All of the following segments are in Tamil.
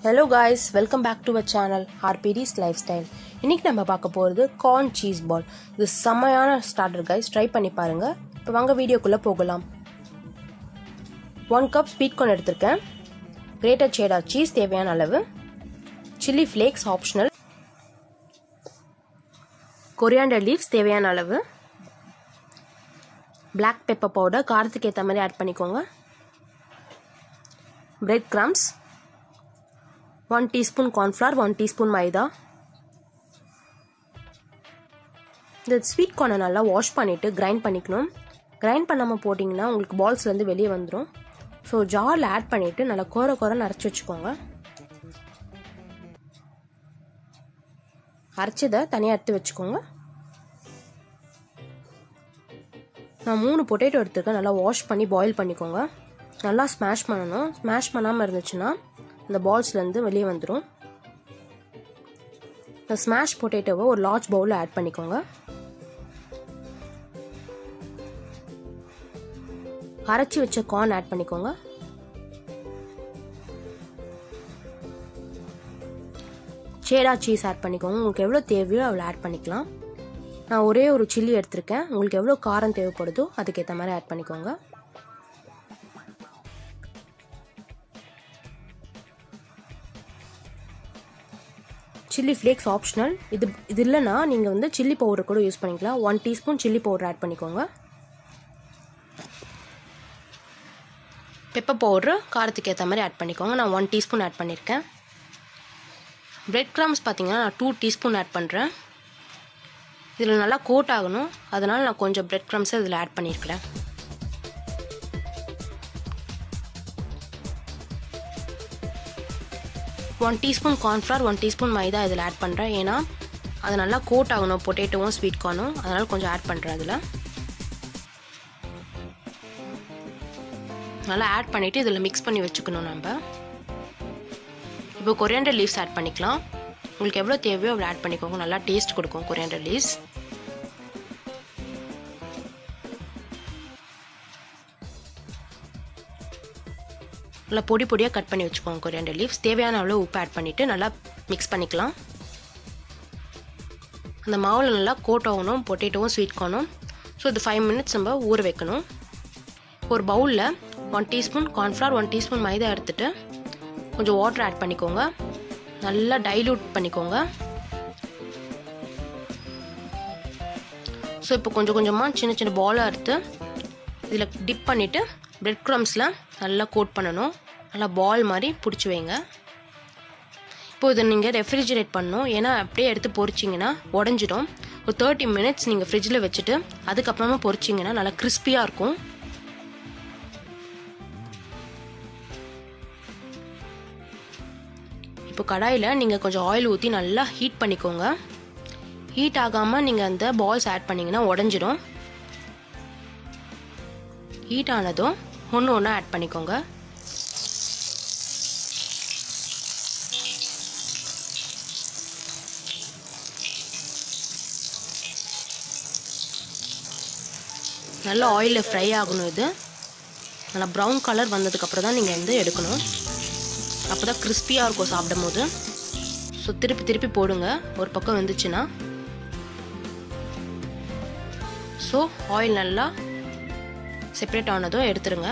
hello guys welcome back to our channel ஆர்பிடிஸ் லைஃப் ஸ்டைல் இன்றைக்கி நம்ம பார்க்க போகிறது கார்ன் சீஸ் பால் இது செம்மையான ஸ்டார்டர் காய்ஸ் ட்ரை பண்ணி பாருங்கள் இப்போ வாங்க வீடியோக்குள்ளே போகலாம் ஒன் கப் ஸ்வீட் கார்ன் எடுத்திருக்கேன் கிரேட்டர் சேடா சீஸ் தேவையான அளவு chilli flakes optional coriander leaves தேவையான அளவு பிளாக் பெப்பர் பவுடர் காரத்துக்கு ஏற்ற மாதிரி ஆட் பண்ணிக்கோங்க bread crumbs one teaspoon cornflour one teaspoon மைதா இந்த ஸ்வீட் கார்னை நல்லா வாஷ் பண்ணிவிட்டு கிரைண்ட் பண்ணிக்கணும் கிரைண்ட் பண்ணாமல் போட்டிங்கன்னா உங்களுக்கு பால்ஸ்லேருந்து வெளியே வந்துடும் ஸோ ஜாரில் ஆட் பண்ணிவிட்டு நல்லா கோர கோர அரைச்சி வச்சுக்கோங்க அரைச்சதை தனியாக எடுத்து வச்சுக்கோங்க நான் மூணு பொட்டேட்டோ எடுத்துருக்கேன் நல்லா வாஷ் பண்ணி பாயில் பண்ணிக்கோங்க நல்லா ஸ்மாஷ் பண்ணணும் ஸ்மாஷ் பண்ணாமல் இருந்துச்சுன்னா இந்த பால்ஸ்லேருந்து வெளியே வந்துடும் இந்த ஸ்மாஷ் பொட்டேட்டோவை ஒரு லார்ஜ் பவுலில் ஆட் பண்ணிக்கோங்க அரைச்சி வச்ச கார்ன் ஆட் பண்ணிக்கோங்க சேடா சீஸ் ஆட் பண்ணிக்கோங்க உங்களுக்கு எவ்வளோ தேவையோ அவ்வளோ ஆட் பண்ணிக்கலாம் நான் ஒரே ஒரு சில்லி எடுத்திருக்கேன் உங்களுக்கு எவ்வளோ காரம் தேவைப்படுதோ அதுக்கேற்ற மாதிரி ஆட் பண்ணிக்கோங்க சில்லி ஃப்ளேக்ஸ் ஆப்ஷனல் இது இது இல்லைன்னா நீங்கள் வந்து சில்லி பவுடர் கூட யூஸ் பண்ணிக்கலாம் one teaspoon chilli powder add பண்ணிக்கோங்க பெப்பர் பவுட்ரு காரத்துக்கு ஏற்ற மாதிரி ஆட் பண்ணிக்கோங்க நான் ஒன் டீஸ்பூன் ஆட் பண்ணியிருக்கேன் பிரெட் கிராம்ஸ் பார்த்தீங்கன்னா நான் டூ டீஸ்பூன் ஆட் பண்ணுறேன் இதில் நல்லா கோட் ஆகணும் அதனால் நான் கொஞ்சம் பிரெட் க்ரம்ஸை இதில் ஆட் பண்ணியிருக்கிறேன் one teaspoon cornflour one teaspoon மைதா இதில் ஆட் பண்ணுறேன் ஏன்னா அது நல்லா கோட் ஆகணும் பொட்டேட்டோவும் ஸ்வீட் கார்னும் அதனால் கொஞ்சம் ஆட் பண்ணுறேன் அதில் நல்லா ஆட் பண்ணிவிட்டு இதில் மிக்ஸ் பண்ணி வச்சுக்கணும் நம்ம இப்போ கொரியாண்டர் லீவ்ஸ் ஆட் பண்ணிக்கலாம் உங்களுக்கு எவ்வளோ தேவையோ அவ்வளோ ஆட் பண்ணிக்கோங்க நல்லா டேஸ்ட் கொடுக்கும் கொரியாண்டர் லீவ்ஸ் நல்லா பொடி பொடியாக கட் பண்ணி வச்சுக்கோங்க கொரியாண்டர் லீவ்ஸ் தேவையான அளவு உப்பு ஆட் பண்ணிவிட்டு நல்லா மிக்ஸ் பண்ணிக்கலாம் அந்த மாவில் நல்லா கோட் ஆகணும் பொட்டேட்டோவும் ஸ்வீட் கார்னும் ஸோ இது ஃபைவ் மினிட்ஸ் நம்ம ஊற வைக்கணும் ஒரு பவுலில் one teaspoon cornflour one teaspoon மைதா எடுத்துகிட்டு கொஞ்சம் வாட்டர் ஆட் பண்ணிக்கோங்க நல்லா டைல்யூட் பண்ணிக்கோங்க ஸோ இப்போ கொஞ்சம் கொஞ்சமாக சின்ன சின்ன பாலாக எடுத்து இதில் டிப் பண்ணிவிட்டு பிரெட் க்ரம்ஸில் நல்லா கோட் பண்ணணும் நல்லா பால் மாதிரி பிடிச்சி வைங்க இப்போ இதை நீங்கள் ரெஃப்ரிஜிரேட் பண்ணணும் ஏன்னா அப்படியே எடுத்து பொறிச்சிங்கன்னா உடஞ்சிடும் ஒரு தேர்ட்டி மினிட்ஸ் நீங்கள் ஃப்ரிட்ஜில் வச்சுட்டு அதுக்கப்புறமா பொறிச்சிங்கன்னா நல்லா கிறிஸ்பியாக இருக்கும் இப்போ கடாயில் நீங்கள் கொஞ்சம் ஆயில் ஊற்றி நல்லா ஹீட் பண்ணிக்கோங்க ஹீட் ஆகாமல் நீங்கள் அந்த பால்ஸ் ஆட் பண்ணிங்கன்னா உடஞ்சிடும் ஹீட் ஆனதும் ஒன்று ஒன்று ஆட் பண்ணிக்கோங்க நல்லா ஆயிலில் ஃப்ரை ஆகணும் இது நல்லா ப்ரௌன் கலர் வந்ததுக்கப்புறம் தான் நீங்கள் வந்து எடுக்கணும் அப்போ தான் கிறிஸ்பியாக இருக்கும் சாப்பிடும் போது ஸோ திருப்பி திருப்பி போடுங்க ஒரு பக்கம் வந்துச்சுன்னா ஸோ ஆயில் நல்லா செப்பரேட் ஆனதும் எடுத்துருங்க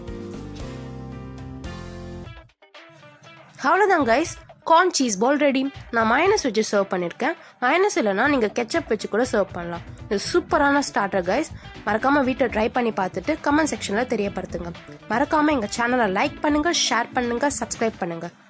அவ்வளோதான் guys corn cheese ball ready நான் மயனஸ் வச்சு சர்வ் பண்ணியிருக்கேன் மயனஸ் இல்லைனா நீங்கள் கெச்சப் வச்சு கூட சர்வ் பண்ணலாம் இது சூப்பரான ஸ்டார்டர் கைஸ் மறக்காமல் வீட்டில் ட்ரை பண்ணி பார்த்துட்டு கமெண்ட் செக்ஷனில் தெரியப்படுத்துங்க மறக்காமல் எங்கள் சேனலை லைக் பண்ணுங்கள் ஷேர் பண்ணுங்கள் சப்ஸ்கிரைப் பண்ணுங்கள்